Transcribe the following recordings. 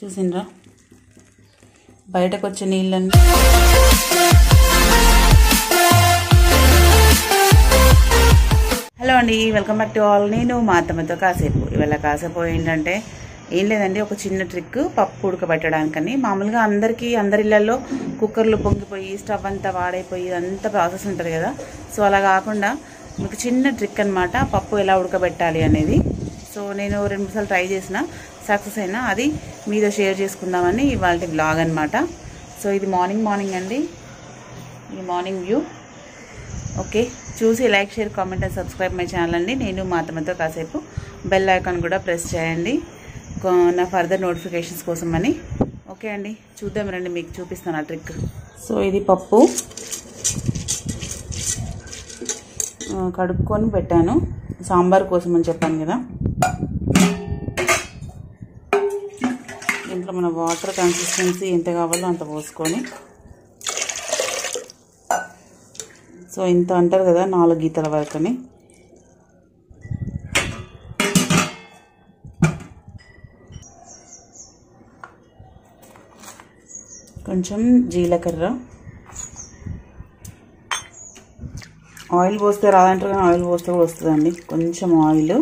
చూసిండ్రా బయటకు వచ్చే నీళ్ళని హలో అండి వెల్కమ్ బ్యాక్ టు ఆల్ నేను మా అత్తమ్మతో కాసేపు ఇవాళ కాసేపు ఏంటంటే ఏం లేదండి ఒక చిన్న ట్రిక్ పప్పు ఉడకబెట్టడానికని మామూలుగా అందరికీ అందరి ఇళ్ళల్లో కుక్కర్లు పొంగిపోయి స్టవ్ అంతా వాడైపోయి అంతా ప్రాసెస్ ఉంటుంది కదా సో అలా కాకుండా మీకు చిన్న ట్రిక్ అనమాట పప్పు ఎలా ఉడకబెట్టాలి అనేది సో నేను రెండు మూడు సార్లు ట్రై చేసిన సక్సెస్ అయినా అది మీతో షేర్ చేసుకుందామని ఇవాళ బ్లాగ్ అనమాట సో ఇది మార్నింగ్ మార్నింగ్ అండి ఇది మార్నింగ్ వ్యూ ఓకే చూసి like share comment and subscribe my channel అండి నేను మా అత్తమ్మతో కాసేపు బెల్ ఐకాన్ కూడా ప్రెస్ చేయండి కొ- నా ఫర్దర్ నోటిఫికేషన్స్ కోసం అని ఓకే అండి చూద్దాం రండి మీకు చూపిస్తాను ఆ ట్రిక్ సో ఇది పప్పు ఆ, కడుక్కొని పెట్టాను సాంబార్ కోసం అని చెప్పాను కదా దీంట్లో మన వాటర్ కన్సిస్టెన్సీ ఎంత కావాలో అంత పోసుకొని సో ఇంత అంటారు కదా నాలుగు గీతల వరకు అని కొంచెం జీలకర్ర ఆయిల్ పోస్తే రాదంటారు కానీ ఆయిల్ పోస్తే కూడా వస్తుందండి కొంచెం ఆయిల్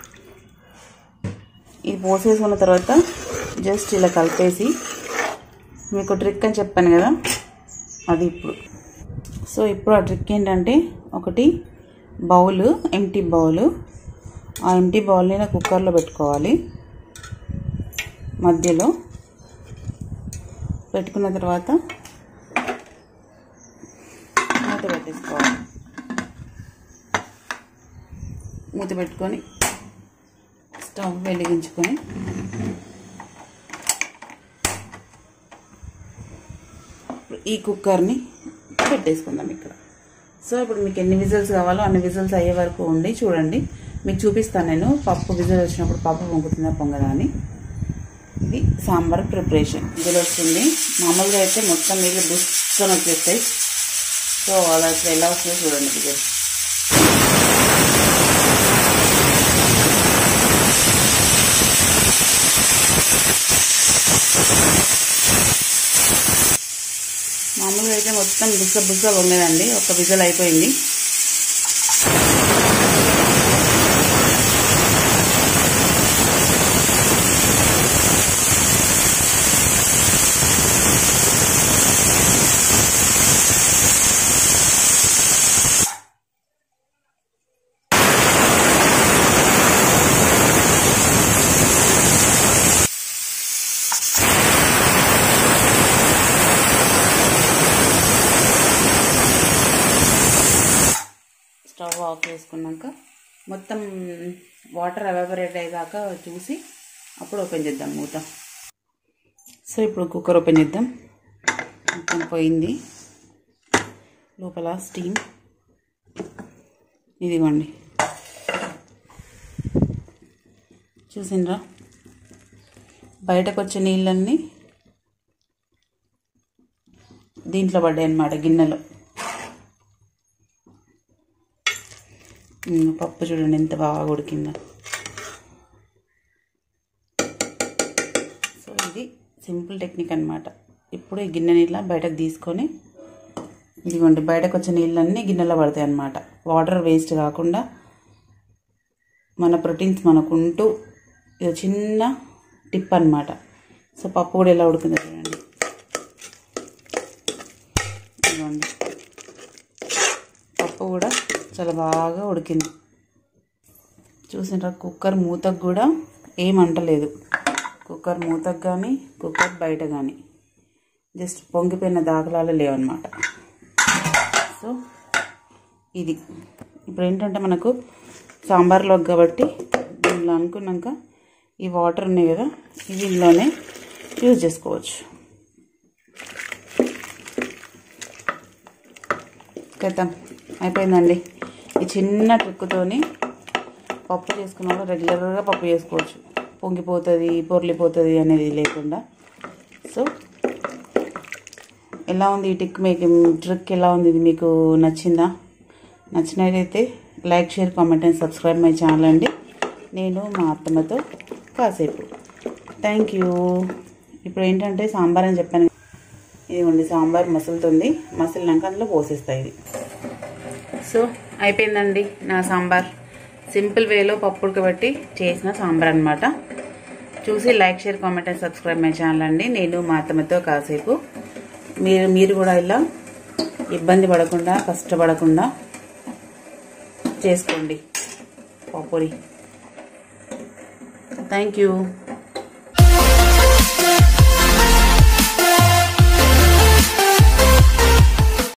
ఇది పోసేసుకున్న తర్వాత జస్ట్ ఇలా కలిపేసి మీకు ట్రిక్ అని చెప్పాను కదా అది ఇప్పుడు సో ఇప్పుడు ఆ ట్రిక్ ఏంటంటే ఒకటి బౌల్ ఎంటీ బౌల్ ఆ ఎంటీ బౌల్ని నా కుక్కర్లో పెట్టుకోవాలి మధ్యలో పెట్టుకున్న తర్వాత మూత పెట్టేసుకోవాలి మూత పెట్టుకొని స్టవ్ వెలిగించుకొని ఈ కుక్కర్ని పెట్టేసుకుందాం ఇక్కడ సో ఇప్పుడు మీకు ఎన్ని విజిల్స్ కావాలో అన్ని విజిల్స్ అయ్యే వరకు ఉండి చూడండి మీకు చూపిస్తాను నేను పప్పు విజిల్ వచ్చినప్పుడు పప్పు పొంగుతుందా పొంగదా అని ఇది సాంబార్ ప్రిపరేషన్ విజిల్ వస్తుంది మామూలుగా అయితే మొత్తం నీళ్ళు బుస్కొని వచ్చేస్తాయి సో అలా ఇప్పుడు ఎలా వస్తుందో చూడండి విజిల్ మామూలుగా అయితే మొత్తం బుస్స బుస్స పొంగదండి ఒక విజల్ అయిపోయింది స్టవ్ ఆఫ్ చేసుకున్నాక మొత్తం వాటర్ ఎవాపరేట్ అయ్యేదాకా చూసి అప్పుడు ఓపెన్ చేద్దాం మూత సో ఇప్పుడు కుక్కర్ ఓపెన్ చేద్దాం మొత్తం పోయింది లోపల స్టీమ్ ఇదిగోండి చూసిండ్రా బయటకు వచ్చే నీళ్ళన్నీ దీంట్లో పడ్డాయి అన్నమాట గిన్నెలో ఉమ్, పప్పు చూడండి ఎంత బాగా ఉడికిందో సో ఇది సింపుల్ టెక్నిక్ అన్నమాట ఇప్పుడు ఈ గిన్నె నీళ్ళ బయటకు తీసుకొని ఇదిగోండి బయటకు వచ్చే నీళ్ళన్నీ గిన్నెలో పడతాయి అన్నమాట వాటర్ వేస్ట్ కాకుండా మన ప్రోటీన్స్ మనకుంటూ ఇది చిన్న టిప్ అన్నమాట సో పప్పు కూడా ఎలా ఉడుకుందో చూడండి ఇదిగోండి పప్పు కూడా చాలా బాగా ఉడికింది చూసినారా కుక్కర్ మూతకు కూడా ఏం అంటలేదు కుక్కర్ మూతకు కానీ కుక్కర్ బయట కానీ జస్ట్ పొంగిపోయిన దాఖలాలు లేవన్నమాట సో ఇది ఇప్పుడు ఏంటంటే మనకు సాంబార్లో కాబట్టి దీనిలో అనుకున్నాక ఈ వాటర్ ఉన్నాయి కదా ఇవి ఇందులోనే యూజ్ చేసుకోవచ్చు క్రితం అయిపోయిందండి ఈ చిన్న ట్రిక్తోని పప్పు చేసుకున్న వాళ్ళు రెగ్యులర్గా పప్పు చేసుకోవచ్చు పొంగిపోతుంది పొర్లిపోతుంది అనేది లేకుండా సో ఎలా ఉంది ఈ టిక్ మీకు ట్రిక్ ఎలా ఉంది ఇది మీకు నచ్చిందా నచ్చినట్లయితే like share comment and subscribe my channel అండి నేను మా అత్తమ్మతో కాసేపు థ్యాంక్ యూ ఇప్పుడు ఏంటంటే సాంబార్ అని చెప్పాను ఇదిగోండి సాంబార్ మసులుతుంది మసిలినాక అందులో పోసేస్తాయి ఇది సో అయిపోయిందండి నా సాంబార్ సింపుల్ వేలో పప్పు ఉడకబెట్టి చేసిన సాంబార్ అనమాట చూసి like share comment and subscribe my channel అండి నేను మా అత్తమ్మతో కాసేపు మీరు మీరు కూడా ఇలా ఇబ్బంది పడకుండా కష్టపడకుండా చేసుకోండి పప్పురి థ్యాంక్ యూ